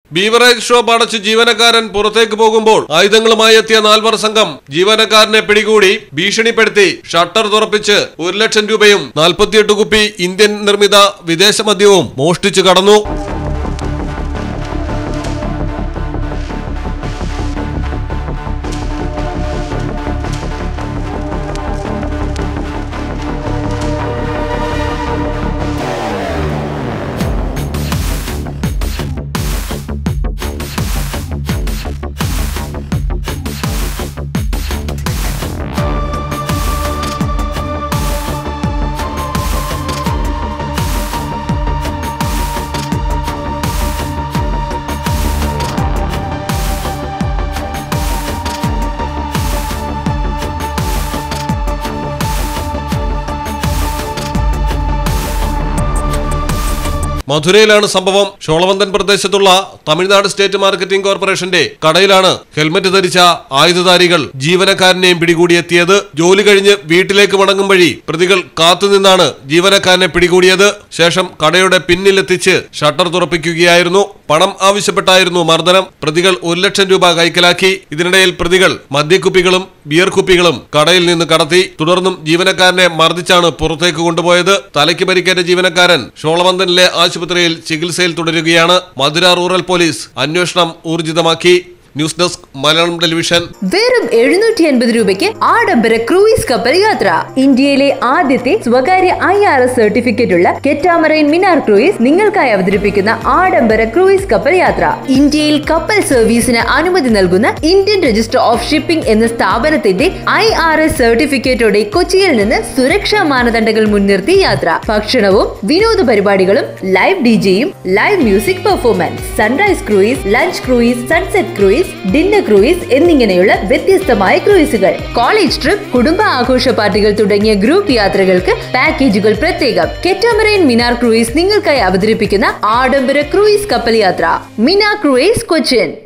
beverage shop അടച്ച് ജീവനക്കാരൻ പുറത്തേക്ക് പോകുമ്പോൾ ആയുധങ്ങളുമായി എത്തിയ നാൽവർ സംഘം ജീവനക്കാരനെ പിടികൂടി ഭീഷണിപ്പെടുത്തി ഷട്ടർ തുറപ്പിച്ച് ഒരു ലക്ഷം രൂപയും നാൽപ്പത്തിയെട്ട് കുപ്പി ഇന്ത്യൻ നിർമ്മിത വിദേശ മദ്യവും മോഷ്ടിച്ചു കടന്നു മധുരയിലാണ് സംഭവം ഷോളവന്തൻ പ്രദേശത്തുള്ള തമിഴ്നാട് സ്റ്റേറ്റ് മാർക്കറ്റിംഗ് കോർപ്പറേഷന്റെ കടയിലാണ് ഹെൽമറ്റ് ധരിച്ച ആയുധധാരികൾ ജീവനക്കാരനെയും പിടികൂടിയെത്തിയത് ജോലി കഴിഞ്ഞ് വീട്ടിലേക്ക് മടങ്ങും വഴി പ്രതികൾ കാത്തുനിന്നാണ് ജീവനക്കാരനെ പിടികൂടിയത് ശേഷം കടയുടെ പിന്നിലെത്തിച്ച് ഷട്ടർ തുറപ്പിക്കുകയായിരുന്നു പണം ആവശ്യപ്പെട്ടായിരുന്നു മർദ്ദനം പ്രതികൾ ഒരു ലക്ഷം രൂപ കൈക്കലാക്കി ഇതിനിടയിൽ പ്രതികൾ മദ്യക്കുപ്പികളും ബിയർ കുപ്പികളും കടയിൽ നിന്ന് കടത്തി തുടർന്നും ജീവനക്കാരനെ മർദ്ദിച്ചാണ് പുറത്തേക്ക് കൊണ്ടുപോയത് തലയ്ക്ക് പരിക്കേറ്റ ജീവനക്കാരൻ ഷോളവന്തനിലെ ആശുപത്രിയിൽ ചികിത്സയിൽ തുടരുകയാണ് മധുര റൂറൽ പോലീസ് അന്വേഷണം ഊർജിതമാക്കി ന്യൂസ് ഡെസ്ക് മലയാളം ടെലിവിഷൻ വെറും എഴുന്നൂറ്റി അൻപത് രൂപയ്ക്ക് ആഡംബര ക്രൂയിസ് കപ്പൽ യാത്ര ഇന്ത്യയിലെ ആദ്യത്തെ സ്വകാര്യ ഐ ആർ എസ് സർട്ടിഫിക്കറ്റ് ഉള്ള കെറ്റാമറൈൻ മിനാർ ക്രൂയിസ് നിങ്ങൾക്കായി അവതരിപ്പിക്കുന്ന ആഡംബര ക്രൂയിസ് കപ്പൽ യാത്ര ഇന്ത്യയിൽ കപ്പൽ സർവീസിന് അനുമതി നൽകുന്ന ഇന്ത്യൻ രജിസ്റ്റർ ഓഫ് ഷിപ്പിംഗ് എന്ന സ്ഥാപനത്തിന്റെ ഐ ആർ എസ് സർട്ടിഫിക്കറ്റോടെ കൊച്ചിയിൽ നിന്ന് സുരക്ഷാ മാനദണ്ഡങ്ങൾ മുൻനിർത്തി യാത്ര ഭക്ഷണവും വിനോദ പരിപാടികളും ലൈവ് ഡി ജെയും live music performance sunrise cruise lunch cruise sunset cruise dinner cruise എന്നിങ്ങനെയുള്ള വ്യത്യസ്തമായ ക്രൂയിസുകൾ കോളേജ് ട്രിപ്പ് കുടുംബ ആഘോഷ പാർട്ടികൾ തുടങ്ങിയ ഗ്രൂപ്പ് യാത്രകൾക്ക് പാക്കേജുകൾ പ്രത്യേകം കെറ്റാമറൈൻ മിനാർ ക്രൂയിസ് നിങ്ങൾക്കായി അവതരിപ്പിക്കുന്ന ആഡംബര ക്രൂയിസ് കപ്പൽ യാത്ര മിനാർ ക്രൂയിസ് കൊച്ചിൻ